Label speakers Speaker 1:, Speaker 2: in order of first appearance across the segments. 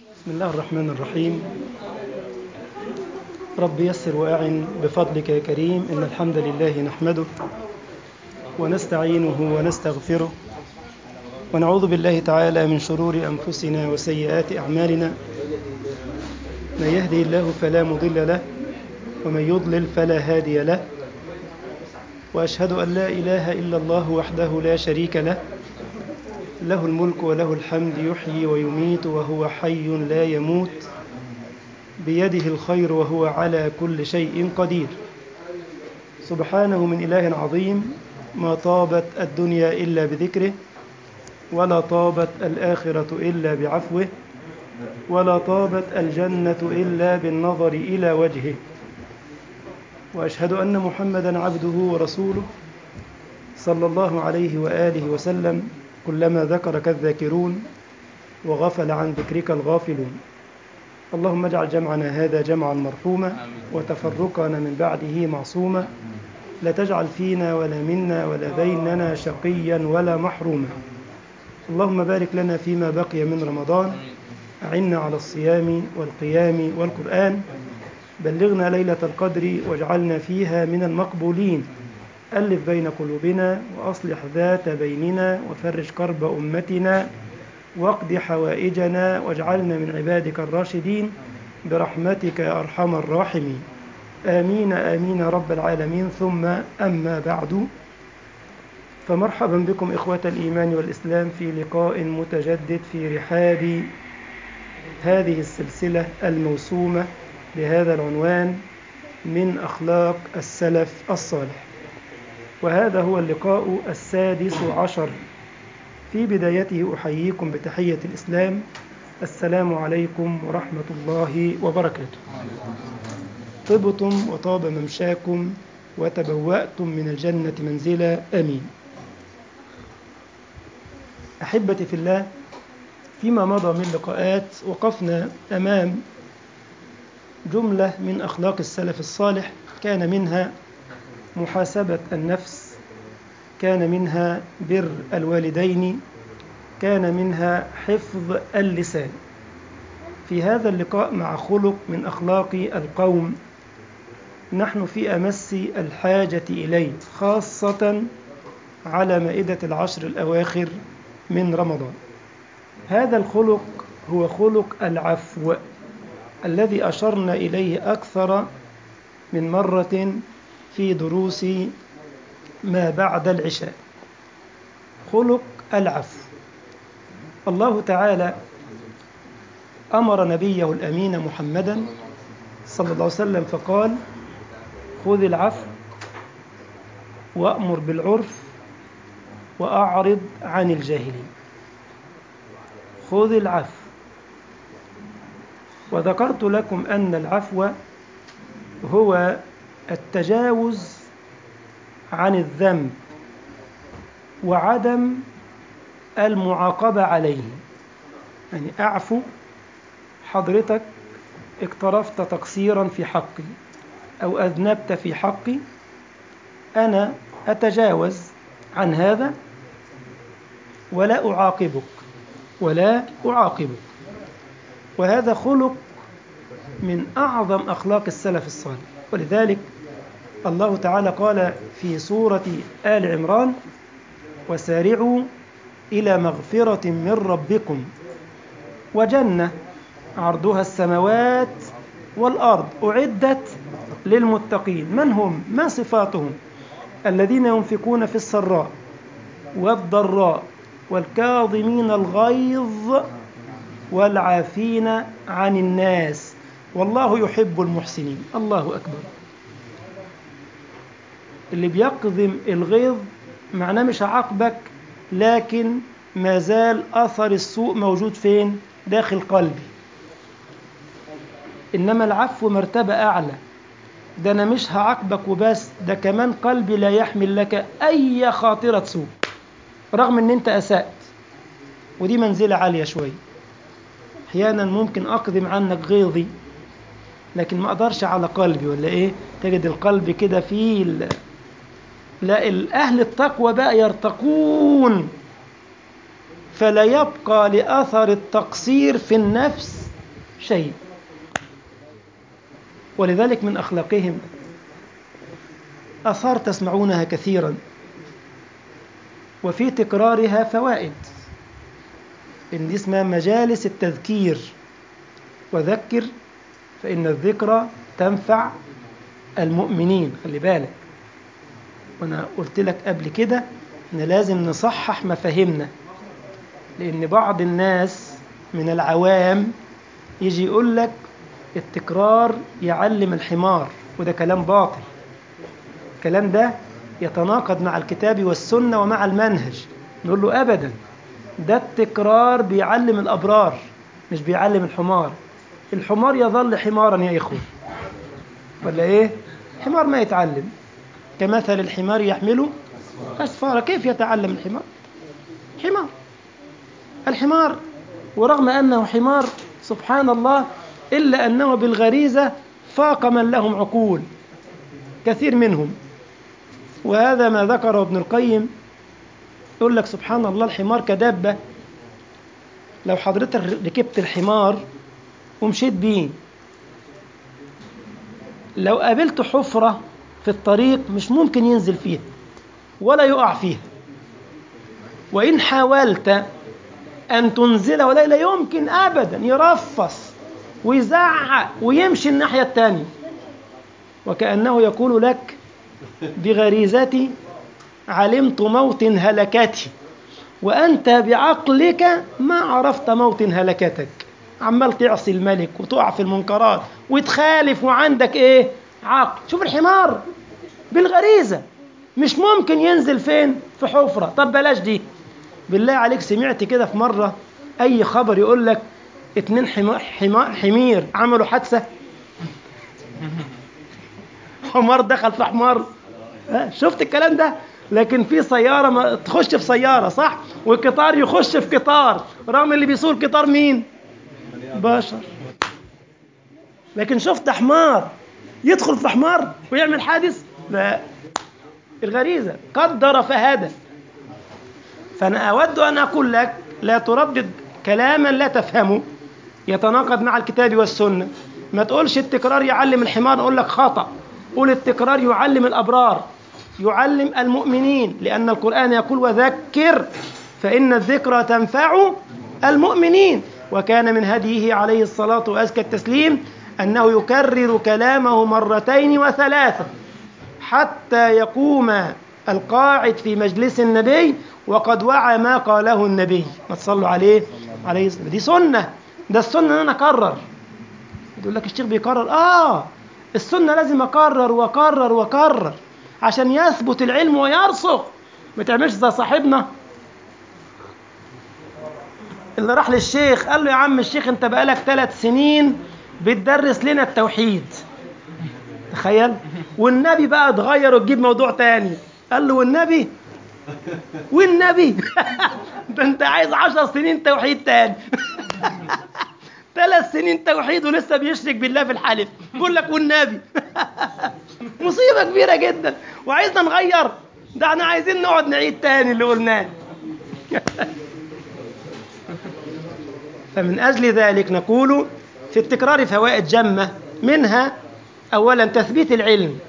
Speaker 1: بسم الله الرحمن الرحيم رب يسر وأعن بفضلك يا كريم إن الحمد لله نحمده ونستعينه ونستغفره ونعوذ بالله تعالى من شرور أنفسنا وسيئات أعمالنا من يهدي الله فلا مضل له ومن يضلل فلا هادي له وأشهد أن لا إله إلا الله وحده لا شريك له له الملك وله الحمد يحيي ويميت وهو حي لا يموت بيده الخير وهو على كل شيء قدير سبحانه من إله عظيم ما طابت الدنيا إلا بذكره ولا طابت الآخرة إلا بعفوه ولا طابت الجنة إلا بالنظر إلى وجهه وأشهد أن محمدا عبده ورسوله صلى الله عليه وآله وسلم كلما ذكرك الذاكرون وغفل عن ذكرك الغافلون اللهم اجعل جمعنا هذا جمعا مرحوما وتفرقنا من بعده معصوما لا تجعل فينا ولا منا ولا بيننا شقيا ولا محروما اللهم بارك لنا فيما بقي من رمضان أعنا على الصيام والقيام والقرآن بلغنا ليلة القدر واجعلنا فيها من المقبولين ألف بين قلوبنا وأصلح ذات بيننا وفرج كرب أمتنا واقض حوائجنا واجعلنا من عبادك الراشدين برحمتك يا أرحم الراحمين آمين آمين رب العالمين ثم أما بعد فمرحبا بكم إخوة الإيمان والإسلام في لقاء متجدد في رحاب هذه السلسلة الموسومة بهذا العنوان من أخلاق السلف الصالح وهذا هو اللقاء السادس عشر في بدايته أحييكم بتحية الإسلام السلام عليكم ورحمة الله وبركاته طبتم وطاب ممشاكم وتبوأتم من الجنة منزلا أمين أحبتي في الله فيما مضى من لقاءات وقفنا أمام جملة من أخلاق السلف الصالح كان منها محاسبة النفس كان منها بر الوالدين كان منها حفظ اللسان في هذا اللقاء مع خلق من أخلاق القوم نحن في أمس الحاجة إليه خاصة على مائدة العشر الأواخر من رمضان هذا الخلق هو خلق العفو الذي أشرنا إليه أكثر من مرة في دروس ما بعد العشاء خلق العفو الله تعالى أمر نبيه الأمين محمدا صلى الله عليه وسلم فقال خذ العفو وأمر بالعرف وأعرض عن الجاهلين خذ العفو وذكرت لكم أن العفو هو التجاوز عن الذنب وعدم المعاقبة عليه يعني أعفو حضرتك اقترفت تقصيرا في حقي أو أذنبت في حقي أنا أتجاوز عن هذا ولا أعاقبك ولا أعاقبك وهذا خلق من أعظم أخلاق السلف الصالح ولذلك الله تعالى قال في سورة آل عمران وسارعوا إلى مغفرة من ربكم وجنة عرضها السماوات والأرض أعدت للمتقين من هم؟ ما صفاتهم؟ الذين ينفقون في السراء والضراء والكاظمين الغيظ والعافين عن الناس والله يحب المحسنين الله أكبر اللي بيقضم الغيظ معناه مش هعاقبك لكن ما زال أثر السوء موجود فين داخل قلبي إنما العفو مرتبة أعلى ده أنا مش هعاقبك وبس ده كمان قلبي لا يحمل لك أي خاطرة سوء رغم أن أنت أسأت ودي منزلة عالية شوية أحيانا ممكن أقدم عنك غيظي لكن ما أقدرش على قلبي ولا إيه تجد القلب كده فيه ال... لا الأهل التقوى بقى يرتقون فلا يبقى لأثر التقصير في النفس شيء ولذلك من أخلاقهم آثار تسمعونها كثيرا وفي تكرارها فوائد إن دي اسمها مجالس التذكير وذكر فإن الذكرى تنفع المؤمنين خلي بالك وأنا قلت لك قبل كده إن لازم نصحح مفاهيمنا لأن بعض الناس من العوام يجي يقول لك التكرار يعلم الحمار وده كلام باطل الكلام ده يتناقض مع الكتاب والسنة ومع المنهج نقول له أبدا ده التكرار بيعلم الأبرار مش بيعلم الحمار الحمار يظل حمارا يا إخوة ولا إيه حمار ما يتعلم كمثل الحمار يحمله أسفارا كيف يتعلم الحمار حمار الحمار ورغم أنه حمار سبحان الله إلا أنه بالغريزة فاق من لهم عقول كثير منهم وهذا ما ذكره ابن القيم يقول لك سبحان الله الحمار كدابة لو حضرتك ركبت الحمار ومشيت بيه لو قابلت حفرة في الطريق مش ممكن ينزل فيها ولا يقع فيها وإن حاولت أن تنزله ولا لا يمكن أبدا يرفص ويزعق ويمشي الناحية الثانية وكأنه يقول لك بغريزتي علمت موت هلكتي وأنت بعقلك ما عرفت موت هلكتك عمال تعصي الملك وتقع في المنكرات وتخالف وعندك ايه عقل شوف الحمار بالغريزة مش ممكن ينزل فين في حفرة طب بلاش دي بالله عليك سمعت كده في مرة أي خبر يقول لك اتنين حما حما حمير عملوا حادثة حمار دخل في حمار ها، شفت الكلام ده لكن في سيارة ما تخش في سيارة صح والقطار يخش في قطار رغم اللي بيسوق القطار مين بشر لكن شفت حمار يدخل في حمار ويعمل حادث لا الغريزة قدر فهدى فأنا أود أن أقول لك لا تردد كلاما لا تفهمه يتناقض مع الكتاب والسنة ما تقولش التكرار يعلم الحمار أقول لك خطأ قول التكرار يعلم الأبرار يعلم المؤمنين لأن القرآن يقول وذكر فإن الذكرى تنفع المؤمنين وكان من هديه عليه الصلاة وأزكى التسليم أنه يكرر كلامه مرتين وثلاثة حتى يقوم القاعد في مجلس النبي وقد وعى ما قاله النبي ما تصلوا عليه عليه الصلاة دي سنة ده السنة أن أنا أكرر يقول لك الشيخ بيكرر آه السنة لازم أكرر وأكرر وأكرر عشان يثبت العلم ويرسخ ما تعملش زي صاحبنا اللي راح للشيخ قال له يا عم الشيخ انت بقالك ثلاث سنين بتدرس لنا التوحيد تخيل والنبي بقى اتغير وتجيب موضوع تاني قال له والنبي والنبي ده انت عايز عشر سنين توحيد تاني ثلاث سنين توحيد ولسه بيشرك بالله في الحلف بيقول لك والنبي مصيبه كبيره جدا وعايزنا نغير ده احنا عايزين نقعد نعيد تاني اللي قلناه فمن أجل ذلك نقول في التكرار فوائد جمة منها أولا تثبيت العلم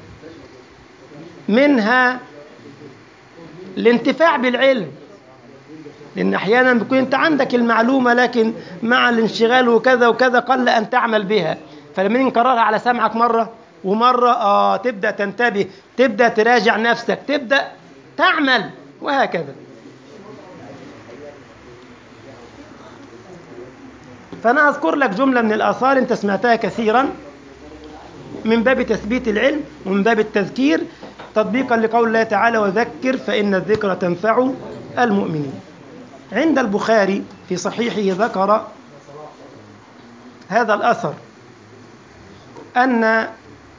Speaker 1: منها الانتفاع بالعلم لأن أحيانا بيكون أنت عندك المعلومة لكن مع الانشغال وكذا وكذا قل أن تعمل بها فلما نكررها على سمعك مرة ومرة آه تبدأ تنتبه تبدأ تراجع نفسك تبدأ تعمل وهكذا فأنا أذكر لك جملة من الآثار أنت سمعتها كثيرا من باب تثبيت العلم ومن باب التذكير تطبيقا لقول الله تعالى وذكر فإن الذكر تنفع المؤمنين عند البخاري في صحيحه ذكر هذا الأثر أن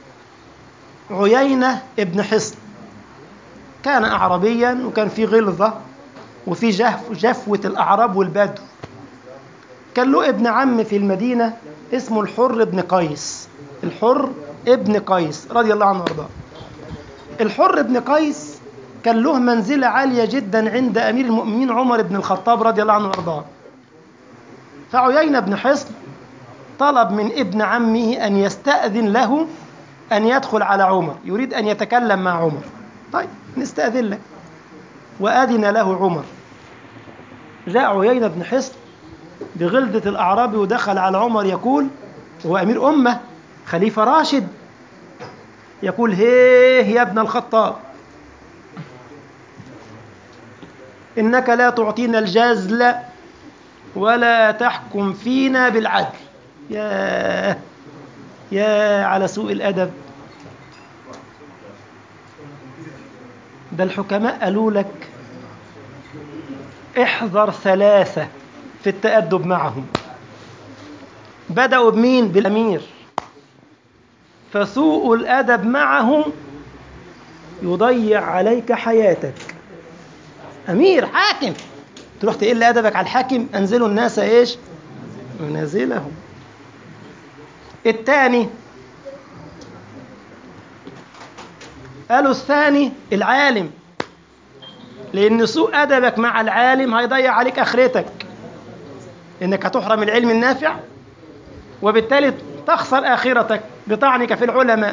Speaker 1: عيينة ابن حصن كان أعربيا وكان في غلظة وفي جف جفوة الأعراب والبدو كان له ابن عم في المدينة اسمه الحر ابن قيس الحر ابن قيس رضي الله عنه وارضاه الحر ابن قيس كان له منزلة عالية جدا عند أمير المؤمنين عمر بن الخطاب رضي الله عنه وارضاه فعيينة بن حصن طلب من ابن عمه أن يستأذن له أن يدخل على عمر يريد أن يتكلم مع عمر طيب نستأذن لك وأذن له عمر جاء عيينة بن حصن بغلدة الأعرابي ودخل على عمر يقول هو أمير أمة خليفة راشد يقول هيه يا ابن الخطاب إنك لا تعطينا الجزل ولا تحكم فينا بالعدل يا يا على سوء الأدب ده الحكماء قالوا لك احذر ثلاثة في التأدب معهم بدأوا بمين؟ بالأمير فسوء الأدب معه يضيع عليك حياتك أمير حاكم تروح تقل أدبك على الحاكم أنزلوا الناس إيش؟ منازلهم الثاني قالوا الثاني العالم لأن سوء أدبك مع العالم هيضيع عليك آخرتك إنك هتحرم العلم النافع وبالتالي تخسر آخرتك بطعنك في العلماء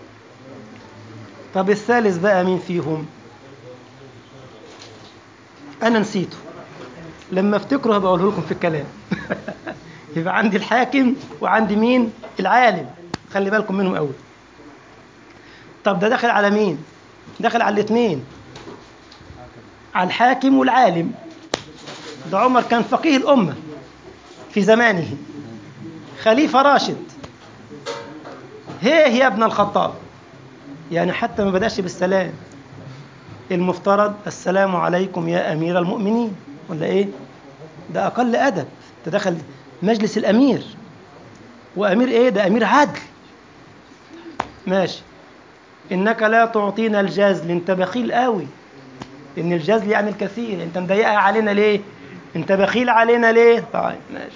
Speaker 1: طب الثالث بقى مين فيهم أنا نسيته لما افتكره هبقى أقوله لكم في الكلام يبقى عندي الحاكم وعندي مين العالم خلي بالكم منهم قوي طب ده داخل على مين داخل على الاثنين على الحاكم والعالم ده عمر كان فقيه الأمة في زمانه خليفة راشد هيه يا ابن الخطاب يعني حتى ما بدأش بالسلام المفترض السلام عليكم يا أمير المؤمنين ولا إيه ده أقل أدب تدخل مجلس الأمير وأمير إيه ده أمير عدل ماشي إنك لا تعطينا الجزل أنت بخيل قوي إن الجزل يعني الكثير أنت مضايقها علينا ليه أنت بخيل علينا ليه طيب ماشي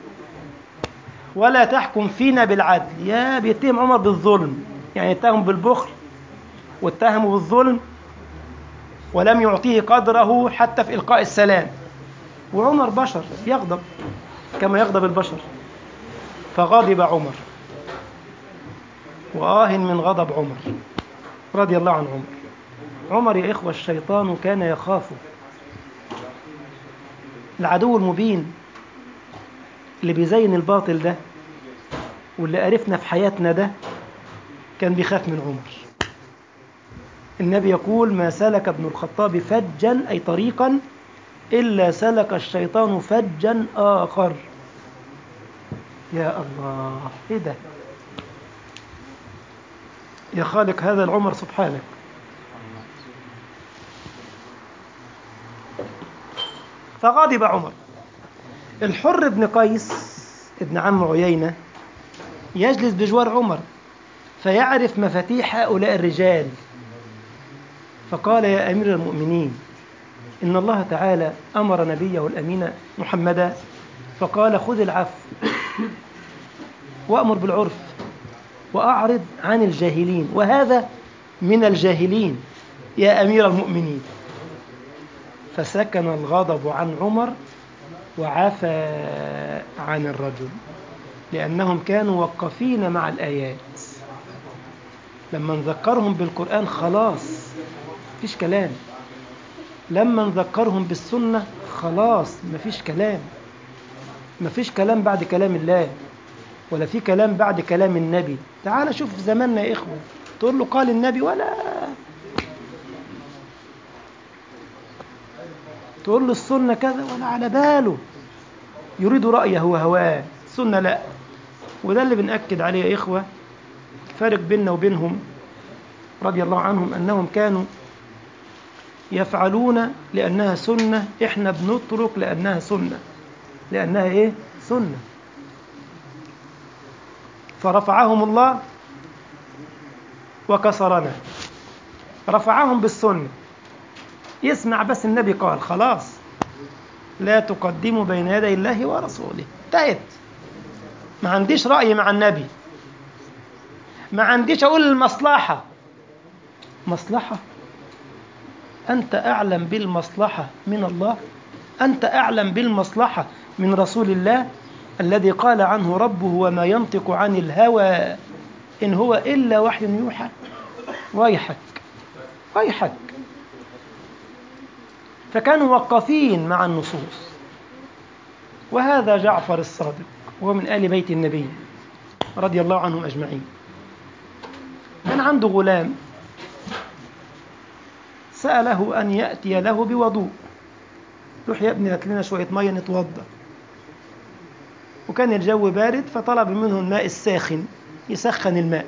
Speaker 1: ولا تحكم فينا بالعدل يا بيتهم عمر بالظلم يعني اتهم بالبخل واتهمه بالظلم ولم يعطيه قدره حتى في إلقاء السلام وعمر بشر يغضب كما يغضب البشر فغضب عمر وآه من غضب عمر رضي الله عن عمر عمر يا إخوة الشيطان كان يخافه العدو المبين اللي بيزين الباطل ده واللي عرفنا في حياتنا ده كان بيخاف من عمر النبي يقول ما سلك ابن الخطاب فجا أي طريقا إلا سلك الشيطان فجا آخر يا الله إيه ده يا خالق هذا العمر سبحانك فغضب عمر الحر بن قيس ابن عم عيينة يجلس بجوار عمر فيعرف مفاتيح هؤلاء الرجال فقال يا أمير المؤمنين إن الله تعالى أمر نبيه الأمين محمدا فقال خذ العفو وأمر بالعرف وأعرض عن الجاهلين وهذا من الجاهلين يا أمير المؤمنين فسكن الغضب عن عمر وعفى عن الرجل لأنهم كانوا وقفين مع الآيات لما نذكرهم بالقرآن خلاص مفيش كلام لما نذكرهم بالسنة خلاص مفيش كلام مفيش كلام بعد كلام الله ولا في كلام بعد كلام النبي تعال شوف في زماننا يا إخوة تقول له قال النبي ولا تقول له السنة كذا ولا على باله يريد رأيه وهواه السنة لا وده اللي بنأكد عليه يا إخوة فرق بيننا وبينهم رضي الله عنهم أنهم كانوا يفعلون لأنها سنة إحنا بنترك لأنها سنة لأنها إيه؟ سنة فرفعهم الله وكسرنا رفعهم بالسنة يسمع بس النبي قال خلاص لا تقدموا بين يدي الله ورسوله انتهت ما عنديش رأي مع النبي ما عنديش أقول المصلحة مصلحة أنت أعلم بالمصلحة من الله أنت أعلم بالمصلحة من رسول الله الذي قال عنه ربه وما ينطق عن الهوى إن هو إلا وحي يوحى ويحك ويحك فكانوا وقفين مع النصوص وهذا جعفر الصادق وهو من آل بيت النبي رضي الله عنهم أجمعين كان عنده غلام سأله أن يأتي له بوضوء روح يا ابني هات لنا شوية مية نتوضأ وكان الجو بارد فطلب منه الماء الساخن يسخن الماء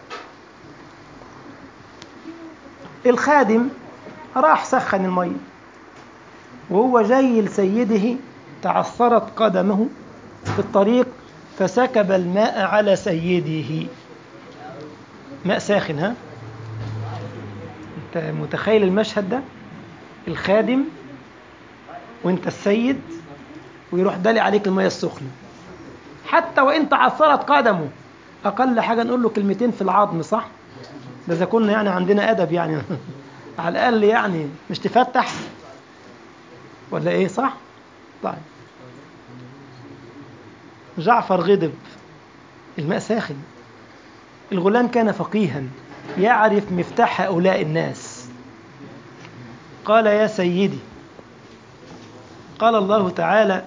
Speaker 1: الخادم راح سخن المية وهو جاي لسيده تعثرت قدمه في الطريق فسكب الماء على سيده ماء ساخن ها انت متخيل المشهد ده الخادم وانت السيد ويروح دالي عليك المية السخنة حتى وان تعثرت قدمه اقل حاجة نقول له كلمتين في العظم صح ده اذا كنا يعني عندنا ادب يعني على الاقل يعني مش تفتح ولا ايه صح طيب جعفر غضب الماء ساخن الغلام كان فقيها يعرف مفتاح هؤلاء الناس قال يا سيدي قال الله تعالى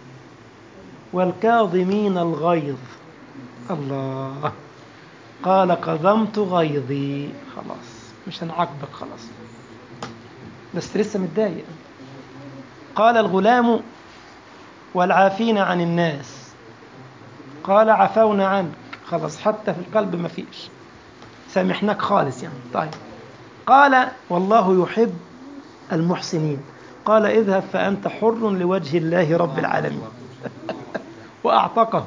Speaker 1: والكاظمين الغيظ الله قال كظمت غيظي خلاص مش هنعاقبك خلاص بس لسه متضايق قال الغلام والعافين عن الناس قال عفونا عنك خلاص حتى في القلب ما فيش سامحناك خالص يعني طيب قال والله يحب المحسنين قال اذهب فأنت حر لوجه الله رب العالمين وأعتقه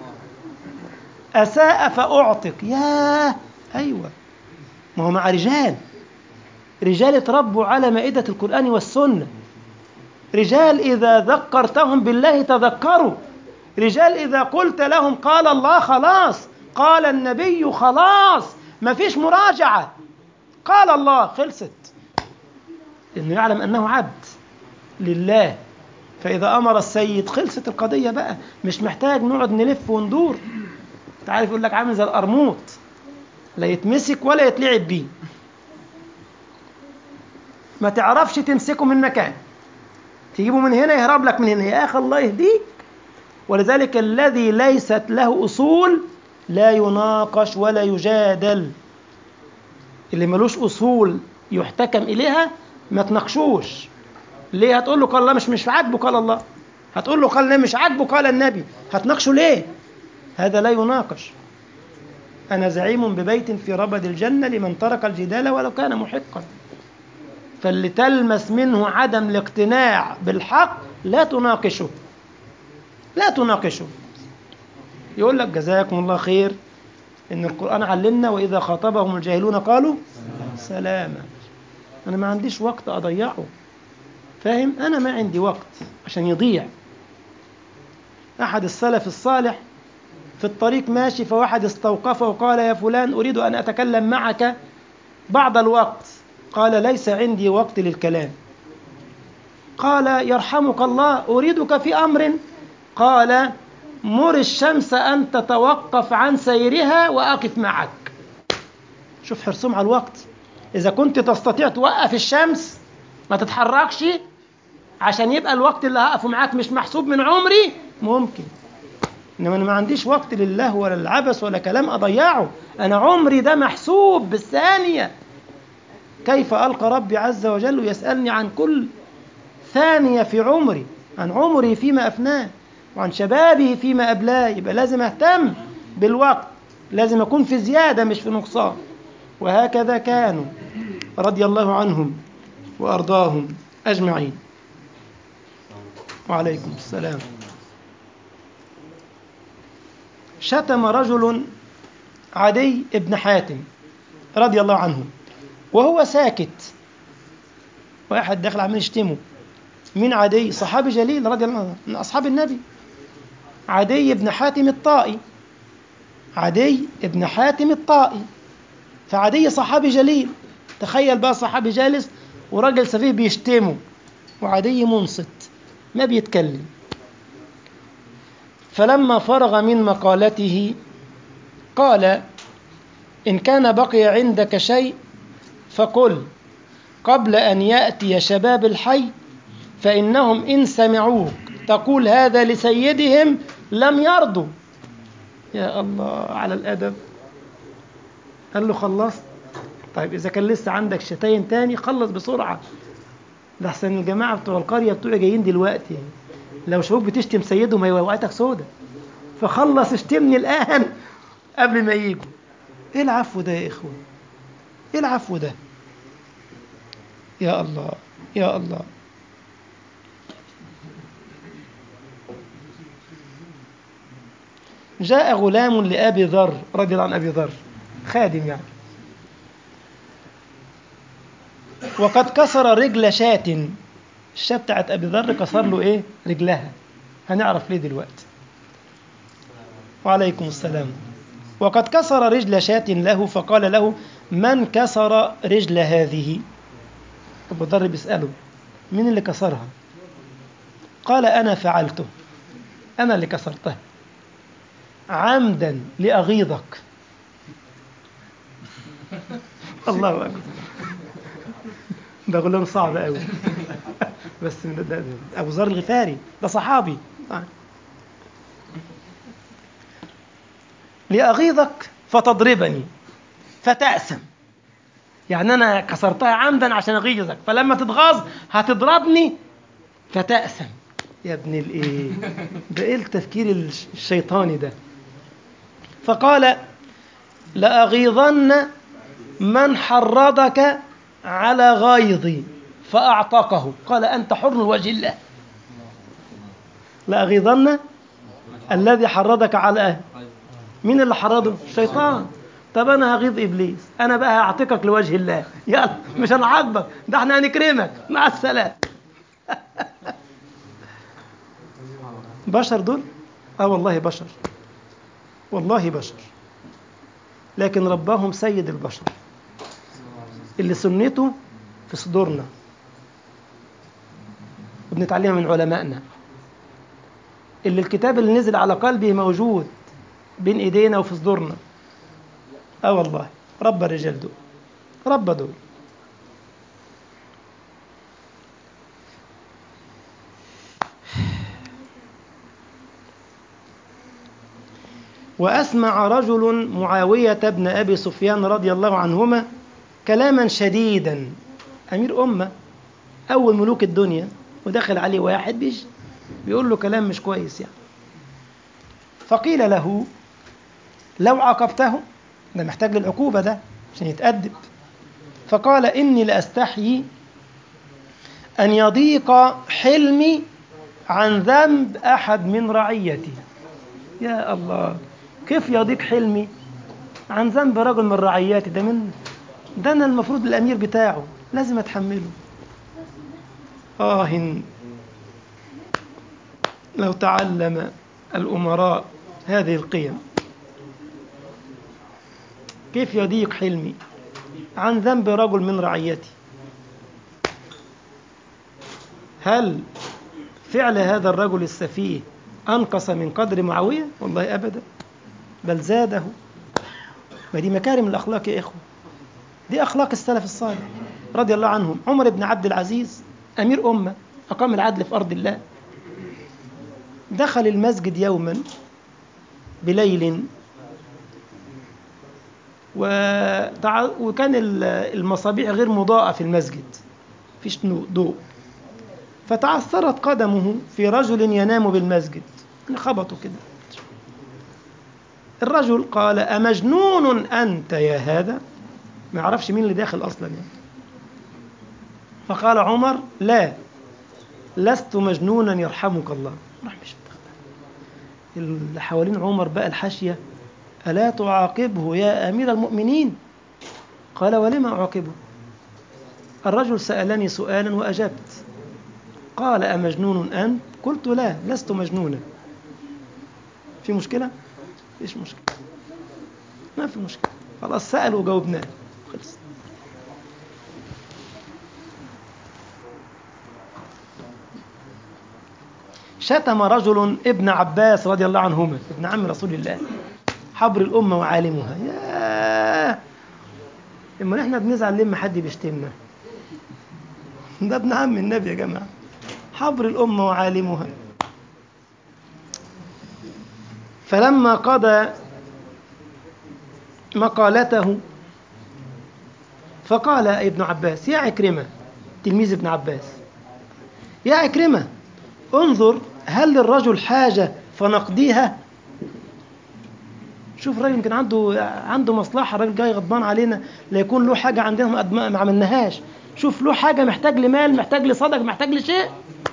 Speaker 1: أساء فأعتق ياه أيوة ما هو مع رجال رجال اتربوا على مائدة القرآن والسنة رجال إذا ذكرتهم بالله تذكروا رجال إذا قلت لهم قال الله خلاص قال النبي خلاص ما فيش مراجعة قال الله خلصت إنه يعلم أنه عبد لله فإذا أمر السيد خلصت القضية بقى مش محتاج نقعد نلف وندور تعرف يقول لك عامل زي القرموط لا يتمسك ولا يتلعب بيه ما تعرفش تمسكه من مكان تجيبه من هنا يهرب لك من هنا يا اخي الله يهديك ولذلك الذي ليست له اصول لا يناقش ولا يجادل اللي ملوش اصول يحتكم اليها ما تناقشوش ليه هتقول له قال الله مش مش عاجبه قال الله هتقول له قال الله مش عاجبه قال النبي هتناقشه ليه هذا لا يناقش أنا زعيم ببيت في ربد الجنة لمن ترك الجدال ولو كان محقا فاللي تلمس منه عدم الاقتناع بالحق لا تناقشه لا تناقشه يقول لك جزاكم الله خير إن القرآن علمنا وإذا خاطبهم الجاهلون قالوا سلاما أنا ما عنديش وقت أضيعه فاهم أنا ما عندي وقت عشان يضيع أحد السلف الصالح في الطريق ماشي فواحد استوقفه وقال يا فلان أريد أن أتكلم معك بعض الوقت قال ليس عندي وقت للكلام قال يرحمك الله أريدك في أمر قال مر الشمس أن تتوقف عن سيرها وأقف معك شوف حرصهم على الوقت إذا كنت تستطيع توقف الشمس ما تتحركش عشان يبقى الوقت اللي هقفه معاك مش محسوب من عمري ممكن انما انا ما عنديش وقت لله ولا العبث ولا كلام اضيعه انا عمري ده محسوب بالثانيه كيف القى ربي عز وجل ويسالني عن كل ثانيه في عمري عن عمري فيما افناه وعن شبابه فيما ابلاه يبقى لازم اهتم بالوقت لازم اكون في زياده مش في نقصان وهكذا كانوا رضي الله عنهم وارضاهم اجمعين وعليكم السلام شتم رجل عدي ابن حاتم رضي الله عنه وهو ساكت واحد داخل عمال يشتمه مين عدي صحابي جليل رضي الله عنه من أصحاب النبي عدي بن حاتم الطائي عدي بن حاتم الطائي فعدي صحابي جليل تخيل بقى صحابي جالس وراجل سفيه بيشتمه وعدي منصت ما بيتكلم فلما فرغ من مقالته قال إن كان بقي عندك شيء فقل قبل أن يأتي شباب الحي فإنهم إن سمعوك تقول هذا لسيدهم لم يرضوا يا الله على الأدب قال له خلصت طيب إذا كان لسه عندك شتايم تاني خلص بسرعة لحسن الجماعة بتوع القرية بتوع جايين دلوقتي لو شوفوك بتشتم سيدهم هيوقعتك سودة فخلص اشتمني الآن قبل ما يجوا ايه العفو ده يا إخوة ايه العفو ده يا الله يا الله جاء غلام لأبي ذر رضي الله عن أبي ذر خادم يعني وقد كسر رجل شاة الشاة بتاعت أبي ذر كسر له إيه رجلها هنعرف ليه دلوقتي وعليكم السلام وقد كسر رجل شاة له فقال له من كسر رجل هذه أبو ذر بيسأله مين اللي كسرها قال أنا فعلته أنا اللي كسرتها عمدا لأغيظك الله أكبر ده غلام صعب قوي بس من ده ده أبو ذر الغفاري ده صحابي لأغيظك فتضربني فتأسم يعني أنا كسرتها عمدا عشان أغيظك فلما تتغاظ هتضربني فتأسم يا ابن الإيه ده إيه التفكير الشيطاني ده فقال لأغيظن من حرضك على غيظي فأعتقه قال أنت حر لوجه الله لأغيظن الذي حرضك على مين اللي حرضه الشيطان طب انا هغيظ ابليس انا بقى هعتقك لوجه الله يلا مش هنعاقبك ده احنا هنكرمك مع السلامه بشر دول اه والله بشر والله بشر لكن رباهم سيد البشر اللي سنته في صدورنا وبنتعلمها من علمائنا اللي الكتاب اللي نزل على قلبه موجود بين ايدينا وفي صدورنا اه والله رب الرجال دول رب دول وأسمع رجل معاوية بن أبي سفيان رضي الله عنهما كلاما شديدا أمير أمة أول ملوك الدنيا ودخل عليه واحد بيش بيقول له كلام مش كويس يعني فقيل له لو عاقبته ده محتاج للعقوبة ده عشان يتأدب فقال إني لأستحيي أن يضيق حلمي عن ذنب أحد من رعيتي يا الله كيف يضيق حلمي عن ذنب رجل من رعياتي ده من ده أنا المفروض الأمير بتاعه لازم أتحمله آه لو تعلم الأمراء هذه القيم كيف يضيق حلمي عن ذنب رجل من رعيتي هل فعل هذا الرجل السفيه أنقص من قدر معاوية والله أبدا بل زاده ودي مكارم الأخلاق يا إخوة دي أخلاق السلف الصالح رضي الله عنهم عمر بن عبد العزيز أمير أمة أقام العدل في أرض الله دخل المسجد يوما بليل وتع... وكان المصابيح غير مضاءة في المسجد فيش ضوء فتعثرت قدمه في رجل ينام بالمسجد خبطوا كده الرجل قال أمجنون أنت يا هذا ما يعرفش مين اللي داخل أصلا يعني فقال عمر لا لست مجنونا يرحمك الله راح مش اللي حوالين عمر بقى الحاشية ألا تعاقبه يا أمير المؤمنين قال ولما أعاقبه الرجل سألني سؤالا وأجبت قال أمجنون أنت قلت لا لست مجنونا في مشكلة؟ فيش مشكلة ما في مشكلة خلاص سأل وجاوبناه خلص شتم رجل ابن عباس رضي الله عنهما ابن عم رسول الله حبر الأمة وعالمها يا اما احنا بنزعل لما حد بيشتمنا ده ابن عم النبي يا جماعة حبر الأمة وعالمها فلما قضى مقالته فقال ابن عباس يا عكرمة تلميذ ابن عباس يا عكرمة انظر هل للرجل حاجة فنقضيها شوف الراجل يمكن عنده عنده مصلحة الراجل جاي غضبان علينا لا يكون له حاجة عندنا ما قد- ما عملناهاش شوف له حاجة محتاج لمال محتاج لصدق محتاج لشيء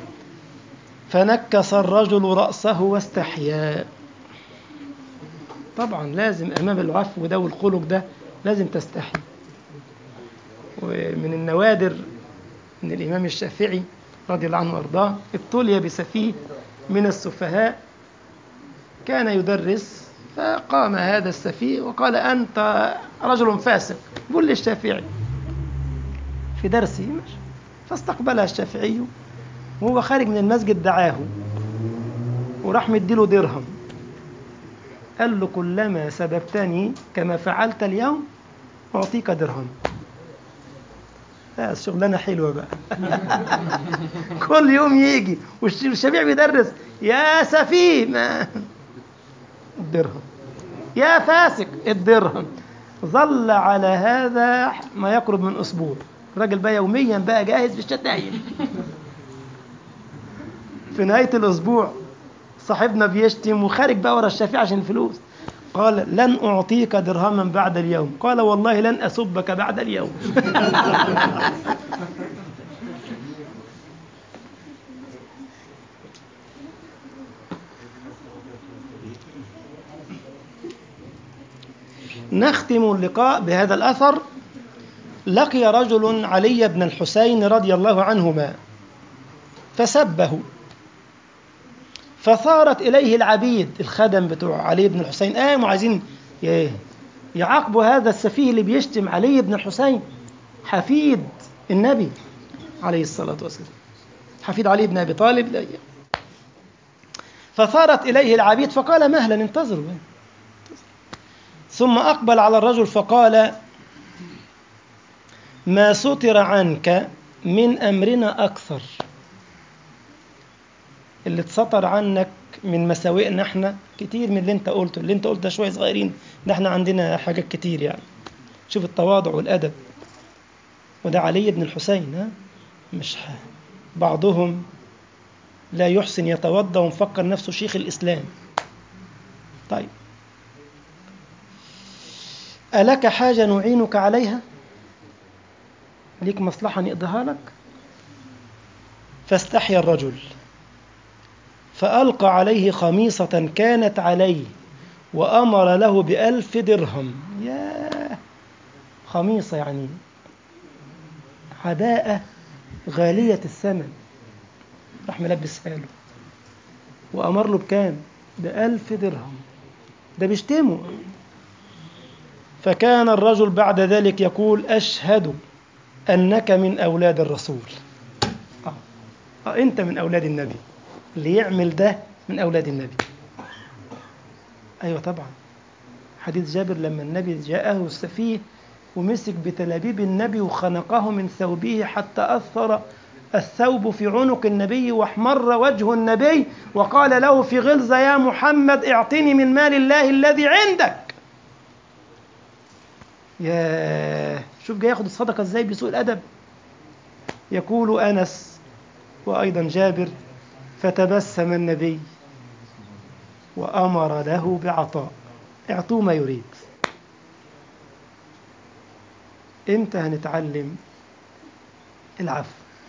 Speaker 1: فنكس الرجل رأسه واستحيا طبعا لازم أمام العفو ده والخلق ده لازم تستحي ومن النوادر ان الامام الشافعي رضي الله عنه وارضاه ابتلي بسفيه من السفهاء كان يدرس فقام هذا السفيه وقال انت رجل فاسق قل للشافعي في درسه ماشي. فاستقبلها الشافعي وهو خارج من المسجد دعاه وراح مديله درهم قال له كلما سببتني كما فعلت اليوم أعطيك درهم لا الشغلانة حلوة بقى كل يوم يجي والش- والشفيع بيدرس يا سفيه ما الدرهم يا فاسق الدرهم ظل على هذا ما يقرب من أسبوع الراجل بقى يوميا بقى جاهز بالشتايم في نهاية الأسبوع صاحبنا بيشتم وخارج بقى ورا الشافعي عشان الفلوس قال لن أعطيك درهما بعد اليوم قال والله لن أسبك بعد اليوم نختم اللقاء بهذا الأثر لقي رجل علي بن الحسين رضي الله عنهما فسبه فثارت إليه العبيد الخدم بتوع علي بن الحسين قاموا عايزين ي- يعاقبوا هذا السفيه اللي بيشتم علي بن الحسين حفيد النبي عليه الصلاة والسلام حفيد علي بن أبي طالب لا- فثارت إليه العبيد فقال مهلا انتظروا ثم أقبل على الرجل فقال ما ستر عنك من أمرنا أكثر اللي اتسطر عنك من مساوئنا احنا كتير من اللي انت قلته اللي انت قلته ده شويه صغيرين ده احنا عندنا حاجات كتير يعني شوف التواضع والادب وده علي بن الحسين ها مش ح- بعضهم لا يحسن يتوضا ومفكر نفسه شيخ الاسلام طيب ألك حاجة نعينك عليها؟ ليك مصلحة نقضيها لك؟ فاستحيا الرجل فألقى عليه خميصة كانت عليه وأمر له بألف درهم يا خميصة يعني عباءة غالية الثمن راح ملبسها له وأمر له بكام؟ بألف درهم ده بيشتمه فكان الرجل بعد ذلك يقول أشهد أنك من أولاد الرسول آه. آه أنت من أولاد النبي اللي يعمل ده من أولاد النبي أيوة طبعا حديث جابر لما النبي جاءه السفيه ومسك بتلابيب النبي وخنقه من ثوبه حتى أثر الثوب في عنق النبي واحمر وجه النبي وقال له في غلظة يا محمد اعطني من مال الله الذي عندك يا شوف جاي ياخد الصدقة ازاي بسوء الأدب يقول أنس وأيضا جابر فتبسم النبي وأمر له بعطاء اعطوه ما يريد امتى هنتعلم العفو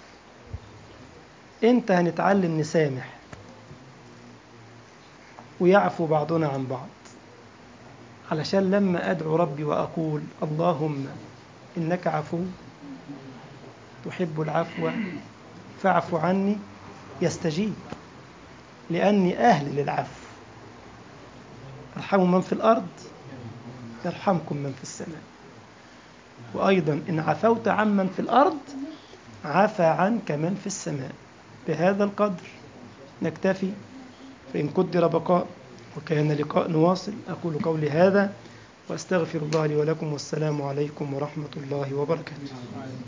Speaker 1: امتى هنتعلم نسامح ويعفو بعضنا عن بعض علشان لما أدعو ربي وأقول اللهم إنك عفو تحب العفو فاعف عني يستجيب لأني أهل للعفو ارحموا من في الأرض يرحمكم من في السماء وأيضا إن عفوت عمن في الأرض عفى عنك من في السماء بهذا القدر نكتفي فإن قدر بقاء وكان لقاء نواصل أقول قولي هذا وأستغفر الله لي ولكم والسلام عليكم ورحمة الله وبركاته